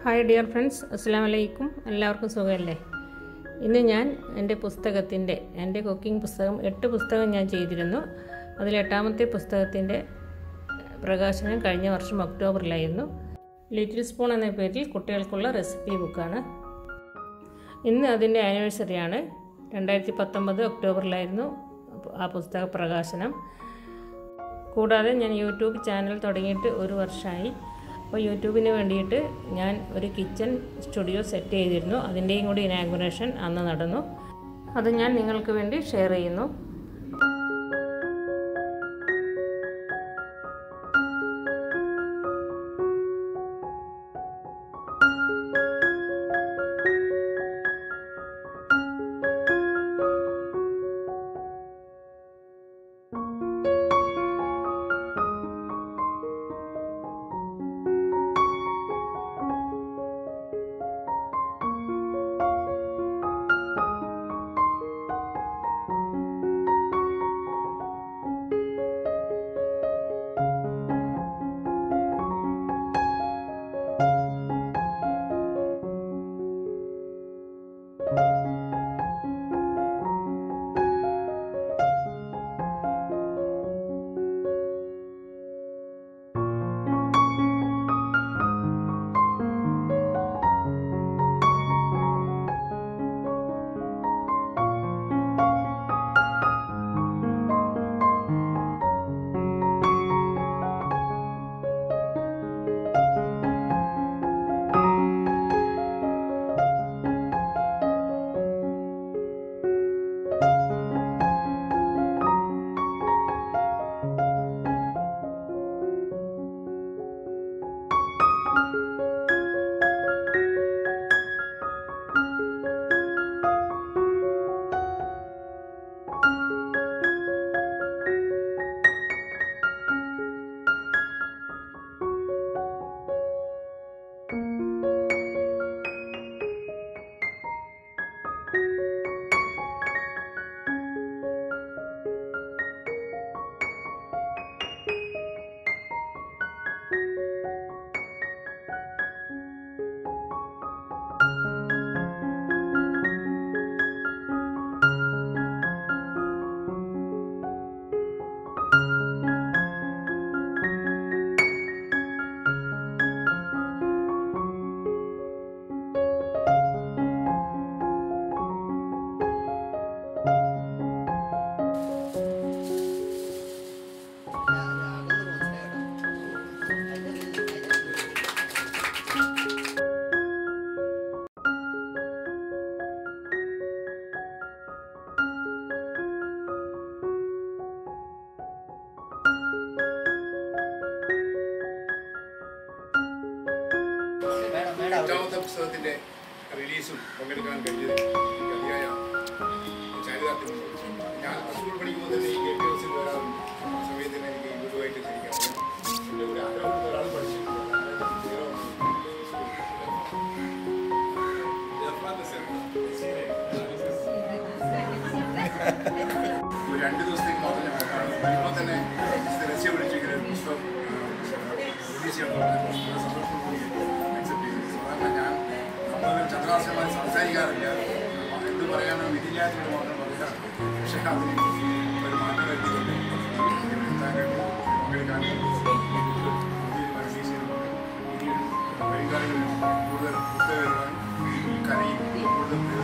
hi dear friends അസ്സാം വലൈക്കും എല്ലാവർക്കും സുഖമല്ലേ ഇന്ന് ഞാൻ എൻ്റെ പുസ്തകത്തിൻ്റെ എൻ്റെ കുക്കിംഗ് പുസ്തകം എട്ട് പുസ്തകം ഞാൻ ചെയ്തിരുന്നു അതിൽ എട്ടാമത്തെ പുസ്തകത്തിൻ്റെ പ്രകാശനം കഴിഞ്ഞ വർഷം ഒക്ടോബറിലായിരുന്നു ലിറ്റിൽ സ്പൂൺ എന്ന പേരിൽ കുട്ടികൾക്കുള്ള റെസിപ്പി ബുക്കാണ് ഇന്ന് അതിൻ്റെ ആനിവേഴ്സറിയാണ് രണ്ടായിരത്തി പത്തൊമ്പത് ഒക്ടോബറിലായിരുന്നു ആ പുസ്തക പ്രകാശനം കൂടാതെ ഞാൻ യൂട്യൂബ് ചാനൽ തുടങ്ങിയിട്ട് ഒരു വർഷമായി അപ്പോൾ യൂട്യൂബിന് വേണ്ടിയിട്ട് ഞാൻ ഒരു കിച്ചൺ സ്റ്റുഡിയോ സെറ്റ് ചെയ്തിരുന്നു അതിൻ്റെയും കൂടി ഇനാഗുറേഷൻ അന്ന് നടന്നു അത് ഞാൻ നിങ്ങൾക്ക് വേണ്ടി ഷെയർ ചെയ്യുന്നു എട്ടാമത്തെ പുസ്തകത്തിന്റെ റിലീസും പങ്കെടുക്കാൻ കഴിഞ്ഞത് എനിക്ക് അതിയായ ചരിതാർത്ഥ്യമുണ്ട് ഞാൻ സ്കൂൾ പഠിക്കുമ്പോൾ തന്നെ ഈ കെ പി എസിൽ വരാറുണ്ട് ആ സമയത്ത് തന്നെ എനിക്ക് ഇവരുമായിട്ട് ശരിക്കും എൻ്റെ കൂടെ ആരോഗ്യമുള്ള ഒരാൾ പഠിച്ചിട്ടുണ്ട് ഒരു രണ്ട് ദിവസത്തേക്ക് മാത്രം ഞാൻ കാണും ഇപ്പോൾ തന്നെ റഷ്യ വിളിച്ചിങ്ങനെ ഒരു പുസ്തകം റിലീസ് ചെയ്യണമെന്ന് സന്തോഷത്തോടുകൂടി അക്സെപ്റ്റ് ചെയ്തു സാധാരണ ഞാൻ നമ്മളൊരു ചന്ദ്രാശയമായി സംസാരിക്കാറില്ല എന്ത് പറയാനോ വിധിന്യായത്തോട് മാത്രം പറയാറ് പക്ഷേ അതിന് ഒരു മാറ്റം വരുത്തിക്കൊണ്ട് എത്താൻ വേണ്ടി പങ്കെടുക്കാൻ റിലീസ് ചെയ്തിട്ടുണ്ട് ഇനിയും വൈകാരികളിൽ കൂടുതൽ പുസ്തകം എഴുതാൻ കലയും കൂടുതൽ